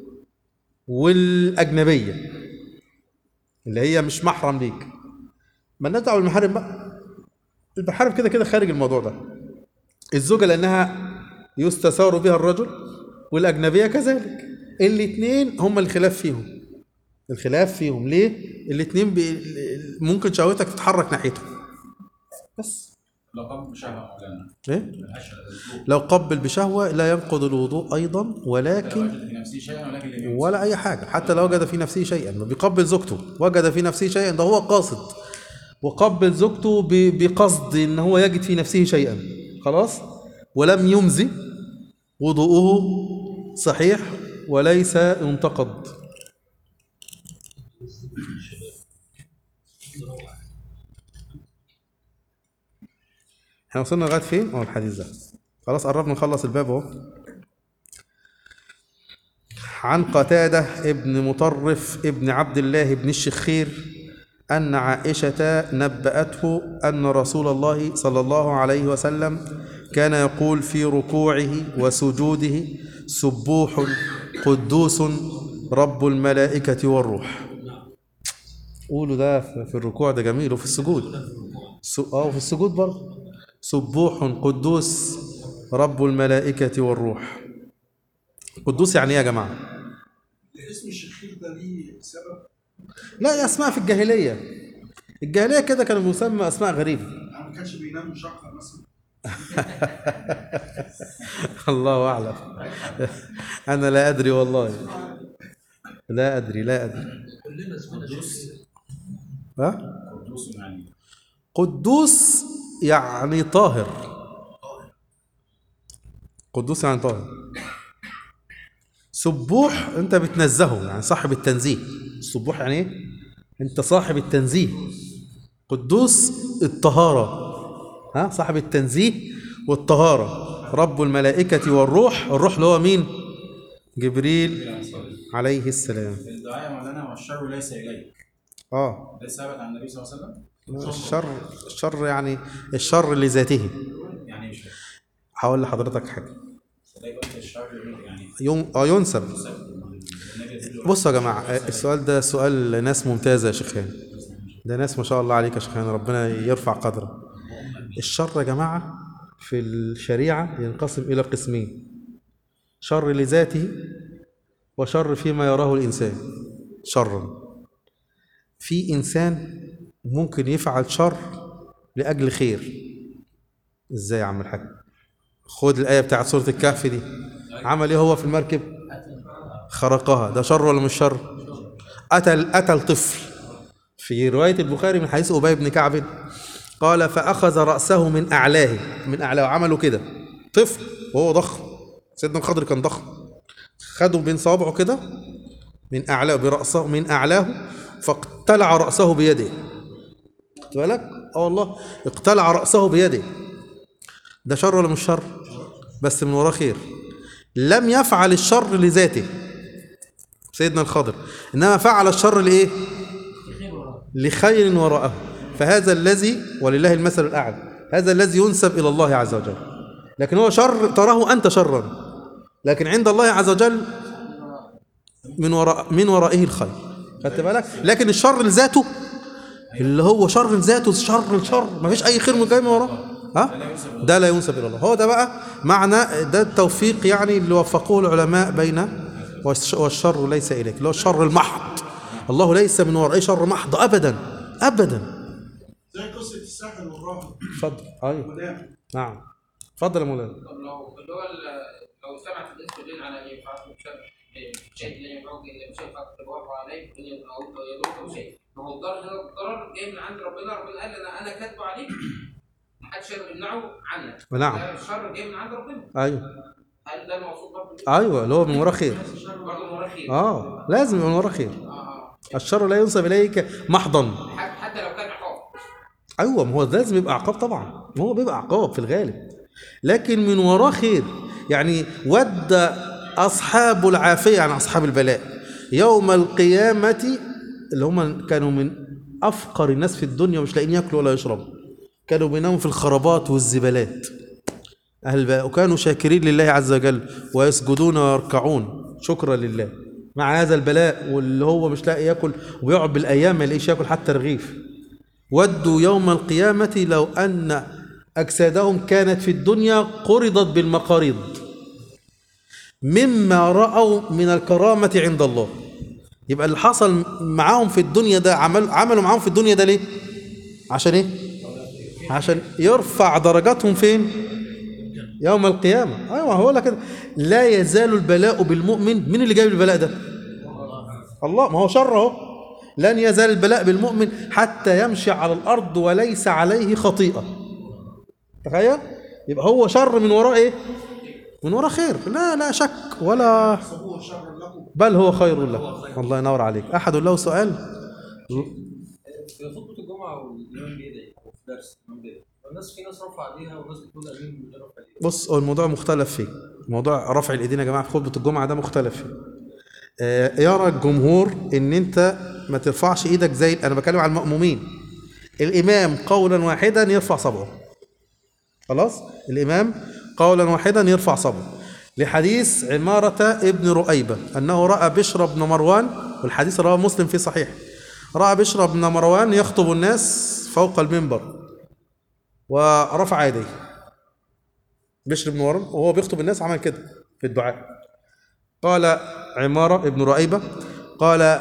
والأجنبية اللي هي مش محرم ليك ما دعوة بالمحارم بقى المحارم كده كده خارج الموضوع ده الزوجة لأنها يستثار بها الرجل والأجنبية كذلك الاثنين هم الخلاف فيهم الخلاف فيهم ليه؟ الاثنين بي... ممكن شهوتك تتحرك ناحيتهم بس لو قبل بشهوة مولانا ايه؟ ملهاش الوضوء لو قبل بشهوة لا ينقض الوضوء أيضا لا ولكن وجد في نفسه شيئا ولكن لم يمس. ولا أي حاجة حتى لو وجد في نفسه شيئا ما بيقبل زوجته وجد في نفسه شيئا ده هو قاصد وقبل زوجته ب- بقصد إن هو يجد في نفسه شيئا خلاص ولم يمزي وضوءه صحيح وليس ينتقد احنا وصلنا لغايه فين؟ اه الحديث ده خلاص قربنا نخلص الباب اهو عن قتادة ابن مطرف ابن عبد الله بن الشخير أن عائشة نبأته أن رسول الله صلى الله عليه وسلم كان يقول في ركوعه وسجوده سبوح قدوس رب الملائكة والروح قولوا ده في في الركوع ده جميل وفي السجود س- اه في السجود برضه سبوح قدوس رب الملائكة والروح قدوس يعني ايه يا جماعة؟ اسم الشخير ده ليه سبب لا يا اسماء في الجاهلية الجاهلية كده كانوا بيسمى اسماء غريبة يعني ما كانش بينام مشقر مثلا الله اعلم انا لا ادري والله لا ادري لا ادري كلنا اسمنا شيخ ها قدوس يعني قدوس يعني طاهر قدوس يعني طاهر سبوح انت بتنزهه يعني صاحب التنزيه السبوح يعني ايه انت صاحب التنزيه قدوس الطهارة ها صاحب التنزيه والطهارة رب الملائكة والروح الروح اللي هو مين جبريل عليه السلام الدعاء يا مولانا والشر ليس اليك اه ده ثابت عن النبي صلى الله عليه وسلم الشر الشر يعني الشر لذاته يعني مش فاهم. هقول لحضرتك حاجة ده يبقى الشر يعني يوم اه ينسب النبي يقول بصوا يا جماعة السؤال ده سؤال ناس ممتازة يا شيخ هاني ده ناس ما شاء الله عليك يا شيخ هاني ربنا يرفع قدره الشر يا جماعة في الشريعة ينقسم إلى قسمين شر لذاته وشر فيما يراه الإنسان شرا في إنسان ممكن يفعل شر لأجل خير إزاي يا عم الحاج خد الآية بتاعت سورة الكهف دي عمل إيه هو في المركب خرقها ده شر ولا مش شر قتل قتل طفل في رواية البخاري من حديث أبي بن كعب قال فأخذ رأسه من أعلاه من أعلاه عمله كده طفل وهو ضخم سيدنا الخضر كان ضخم خده بين صوابعه كده من أعلاه برأسه من أعلاه فاقتلع رأسه بيده خدت بالك؟ اه والله اقتلع رأسه بيده ده شر ولا مش شر؟ بس من وراه خير لم يفعل الشر لذاته سيدنا الخضر انما فعل الشر لايه لخير وراءه فهذا الذي ولله المثل الاعلى هذا الذي ينسب الى الله عز وجل لكن هو شر تراه انت شرا لكن عند الله عز وجل من وراء من ورائه الخير خدت بالك لكن الشر لذاته اللي هو شر لذاته شر الشر ما فيش اي خير من جاي من وراه ها ده لا ينسب الى الله هو ده بقى معنى ده التوفيق يعني اللي وفقوه العلماء بين والش- والشر ليس اليك اللي هو الشر المحض الله ليس من ورائه شر محض ابدا ابدا زي قصه الساحر والراهب اتفضل ايوه ونام نعم اتفضل يا مولانا طب لو اللي هو ال- لو سمعت الناس كلين على ان ينفعكم شيء شيء لا ينفعكم الا بشيء قد تبواب عليك ان يضركم شيء ما هو الضرر هنا الضرر جاي من عند ربنا ربنا قال انا انا كاتبه عليك محدش يقدر يمنعه عنك نعم ده الشر جاي من عند ربنا ايوه هل ده المقصود برضه؟ ايوه اللي هو من وراه خير برضه مرة خير اه لازم يبقى من وراه خير اه اه الشر لا ينسب اليك محضا حتى حتى لو كان عقاب ايوه ما هو لازم يبقى عقاب طبعا ما هو بيبقى عقاب في الغالب لكن من وراه خير يعني ود اصحاب العافيه يعني اصحاب البلاء يوم القيامه اللي هم كانوا من افقر الناس في الدنيا ومش لاقيين ياكلوا ولا يشربوا كانوا بيناموا في الخرابات والزبالات اهل البلاء وكانوا شاكرين لله عز وجل ويسجدون ويركعون شكرا لله مع هذا البلاء واللي هو مش لاقي ياكل وبيقعد بالايام ما يلاقيش ياكل حتى رغيف ودوا يوم القيامة لو أن أجسادهم كانت في الدنيا قرضت بالمقاريض مما رأوا من الكرامة عند الله يبقى اللي حصل معاهم في الدنيا ده عمل عملوا معاهم في الدنيا ده ليه؟ عشان ايه؟ عشان يرفع درجاتهم فين؟ يوم القيامة أيوة هو لك كده لا يزال البلاء بالمؤمن مين اللي جايب البلاء ده؟ الله ما هو شر اهو لن يزال البلاء بالمؤمن حتى يمشي على الارض وليس عليه خطيئه تخيل يبقى هو شر من وراء ايه من وراء خير لا لا شك ولا صبور شر لكم بل هو خير لك الله ينور عليك احد له سؤال في خطبة الجمعة والإمام بيدعي أو في درس الإمام بيدعي الناس في ناس رفع ايديها وناس بتقول امين من غير رفع ايديها بص هو الموضوع مختلف فيه موضوع رفع الايدين يا جماعه في خطبه الجمعه ده مختلف فيه آه، يرى الجمهور ان انت ما ترفعش ايدك زي انا بتكلم على المأمومين الامام قولا واحدا يرفع صبعه خلاص الامام قولا واحدا يرفع صبعه لحديث عمارة ابن رؤيبة أنه رأى بشر بن مروان والحديث رواه مسلم في صحيح رأى بشر بن مروان يخطب الناس فوق المنبر ورفع يديه بشر بن مروان وهو بيخطب الناس عمل كده في الدعاء قال عمارة ابن رؤيبة قال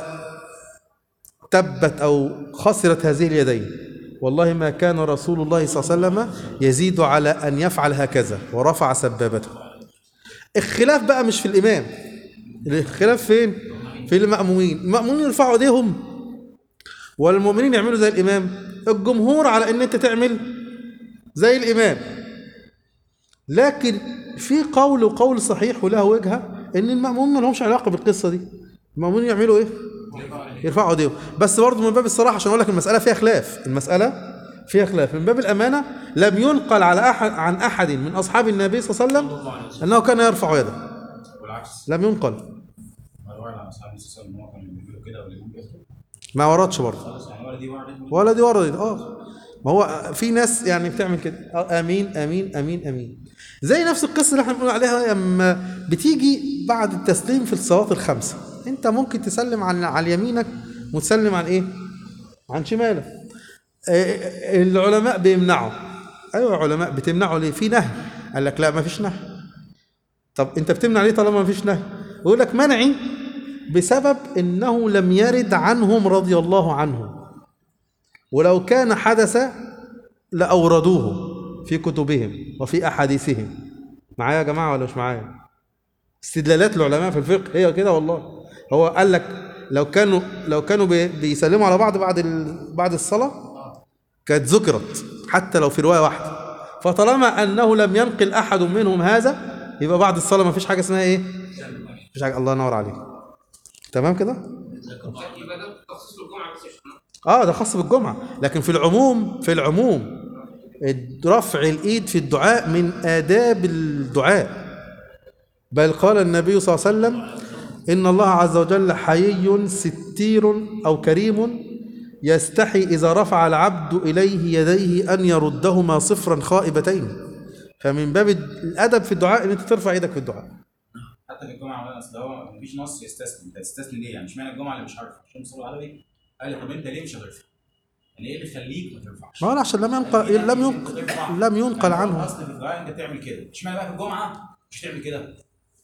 تبت أو خسرت هذه اليدين والله ما كان رسول الله صلى الله عليه وسلم يزيد على أن يفعل هكذا ورفع سبابته الخلاف بقى مش في الإمام الخلاف فين؟ في المأمومين المأمومين يرفعوا ايديهم والمؤمنين يعملوا زي الإمام الجمهور على أن أنت تعمل زي الإمام لكن في قول وقول صحيح وله وجهه ان المأمومين ما لهمش علاقه بالقصه دي المأمومين يعملوا ايه يرفعوا ايديهم بس برضه من باب الصراحه عشان اقول لك المساله فيها خلاف المساله فيها خلاف من باب الامانه لم ينقل على احد عن احد من اصحاب النبي صلى الله عليه وسلم انه كان يرفع يده والعكس لم ينقل ما روى عن اصحاب النبي صلى الله عليه وسلم ان هم كانوا بيعملوا كده والامام بيخطب ما وردش برضه خلاص يعني ولا دي وردت ولا دي وردت اه ما هو في ناس يعني بتعمل كده آه، امين امين امين امين زي نفس القصه اللي احنا بنقول عليها لما بتيجي بعد التسليم في الصلاه الخمسه انت ممكن تسلم عن على يمينك وتسلم عن ايه عن شمالك آه، العلماء بيمنعوا ايوه علماء بتمنعوا ليه في نهي قال لك لا ما فيش نهي طب انت بتمنع ليه طالما ما فيش نهي يقول لك منعي بسبب انه لم يرد عنهم رضي الله عنهم ولو كان حدث لأوردوه في كتبهم وفي أحاديثهم معايا يا جماعة ولا مش معايا استدلالات العلماء في الفقه هي كده والله هو قال لك لو كانوا لو كانوا بي- بيسلموا على بعض بعد ال- بعد الصلاة كانت ذكرت حتى لو في رواية واحدة فطالما أنه لم ينقل أحد منهم هذا يبقى بعد الصلاة ما فيش حاجة اسمها إيه؟ مفيش حاجة الله ينور عليك تمام كده؟ يبقى ده تخصيص الجمعه بس يا شيخنا. اه ده خاص بالجمعة لكن في العموم في العموم رفع الإيد في الدعاء من آداب الدعاء بل قال النبي صلى الله عليه وسلم إن الله عز وجل حيي ستير أو كريم يستحي إذا رفع العبد إليه يديه أن يردهما صفرا خائبتين فمن باب الأدب في الدعاء إن أنت ترفع إيدك في الدعاء حتى في الجمعه ولا اصل هو مفيش نص يستثني انت هتستثني ليه؟ يعني اشمعنى الجمعه اللي مش عارفه؟ عشان مصطفى العربي قال لي طب انت ليه مش هترفع؟ يعني ايه اللي يخليك ما ترفعش؟ ما هو عشان لم ينقل لم ينقل لم ينقل يعني هو عنه الاصل في الدعاء انت تعمل كده اشمعنى بقى في الجمعه مش تعمل كده؟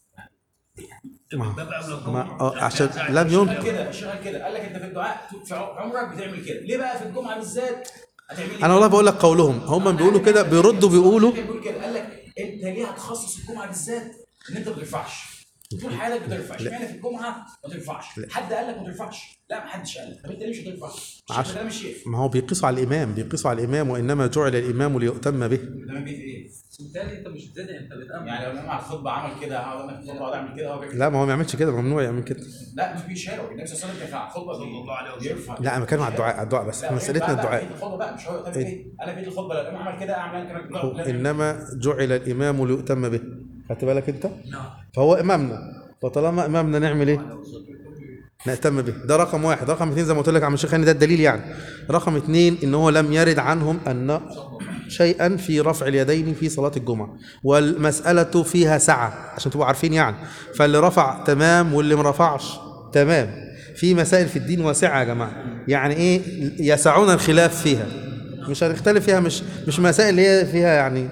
ما آه، عشان لم اشتغل ينقل كده اشتغل كده قال لك انت في الدعاء في عمرك بتعمل كده ليه بقى في الجمعه بالذات هتعمل انا والله بقول لك قولهم هم بيقولوا كده بيردوا بيقولوا بيقول كده قال لك انت ليه هتخصص الجمعه بالذات ان انت ما ترفعش طول حياتك بترفع اشمعنى في الجمعه ما ترفعش لا. حد قال لك ما ترفعش لا ما حدش قال لك طب انت ليه مش هترفع مش عش- ده كلام الشيخ ما هو بيقيسوا على الإمام بيقيسوا على الإمام وإنما جعل الإمام ليؤتم به ده من بيت ايه بالتالي انت مش بتدعي انت بتامن يعني لو الامام على الخطبه عمل كده هقعد انا في الخطبه اقعد اعمل كده هو بيعمل لا ما هو ما يعملش كده ممنوع يعمل كده لا مش بيشارك النبي صلى الله عليه وسلم كان على الخطبه صلى الله عليه وسلم بيرفع لا أنا بتكلم على الدعاء على الدعاء بس لا، احنا مسألتنا بقى- بقى الدعاء في الخطبه بقى مش هو يؤتم ايه انا في الخطبه لو الامام عمل كده اعمل انا كمان هو كده إنما جعل الإمام ليؤتم به خدت بالك أنت؟ نعم فهو إمامنا فطالما إمامنا نعمل إيه؟ نهتم به ده رقم واحد رقم اثنين زي ما قلت لك يا عم الشيخ هاني ده الدليل يعني رقم اثنين ان هو لم يرد عنهم ان شيئا في رفع اليدين في صلاة الجمعة والمسألة فيها سعة عشان تبقوا عارفين يعني فاللي رفع تمام واللي ما رفعش تمام في مسائل في الدين واسعة يا جماعة يعني ايه يسعون الخلاف فيها مش هنختلف فيها مش مش مسائل اللي هي فيها يعني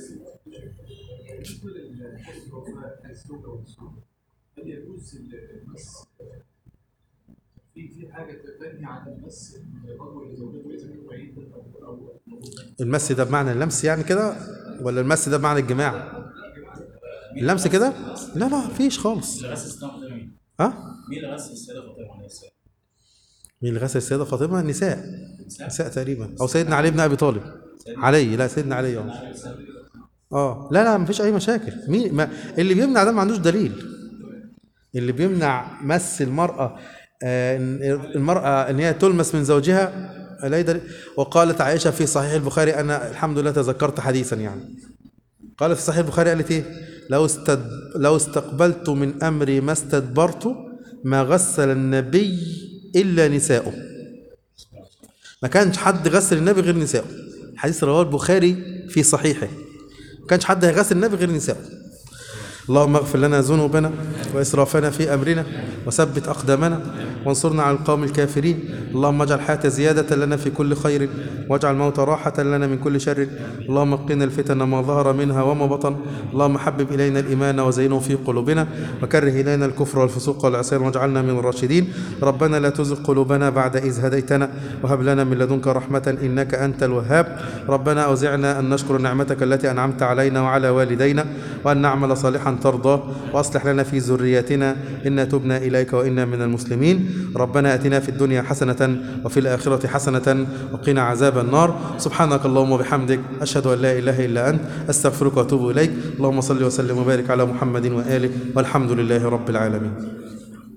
هل يجوز المس في في حاجه تنهي عن المس الرجل لزوجته اذا كان بعيد او او المس ده بمعنى اللمس يعني كده ولا المس ده بمعنى الجماع اللمس كده لا لا مفيش خالص اللي غسل السيده فاطمه مين؟ ها مين اللي غسل السيده فاطمه عليه السلام؟ مين اللي غسل السيدة فاطمة النساء النساء؟ نساء تقريبا او سيدنا علي بن ابي طالب علي لا سيدنا علي اه عليه السلام. اه لا لا مفيش اي مشاكل مين ما اللي بيمنع ده ما عندوش دليل اللي بيمنع مس المرأة آه إن المرأة ان هي تلمس من زوجها لا دليل وقالت عائشة في صحيح البخاري انا الحمد لله تذكرت حديثا يعني قالت في صحيح البخاري قالت ايه لو استد... لو استقبلت من امري ما استدبرت ما غسل النبي الا نساؤه ما كانش حد غسل النبي غير نساؤه الحديث رواه البخاري في صحيحه ما كانش حد هيغسل النبي غير نساؤه اللهم اغفر لنا ذنوبنا وإسرافنا في أمرنا وثبت أقدامنا وانصرنا على القوم الكافرين اللهم اجعل الحياة زيادة لنا في كل خير واجعل الموت راحة لنا من كل شر اللهم قنا الفتن ما ظهر منها وما بطن اللهم حبب إلينا الإيمان وزينه في قلوبنا وكره إلينا الكفر والفسوق والعصيان واجعلنا من الراشدين ربنا لا تزغ قلوبنا بعد إذ هديتنا وهب لنا من لدنك رحمة إنك أنت الوهاب ربنا أوزعنا أن نشكر نعمتك التي أنعمت علينا وعلى والدينا وأن نعمل صالحا ترضاه وأصلح لنا في ذريتنا إنا تبنا إليك وإنا من المسلمين ربنا أتنا في الدنيا حسنة وفي الآخرة حسنة وقنا عذاب النار سبحانك اللهم وبحمدك أشهد أن لا إله إلا أنت أستغفرك وأتوب إليك اللهم صل وسلم وبارك على محمد وآله والحمد لله رب العالمين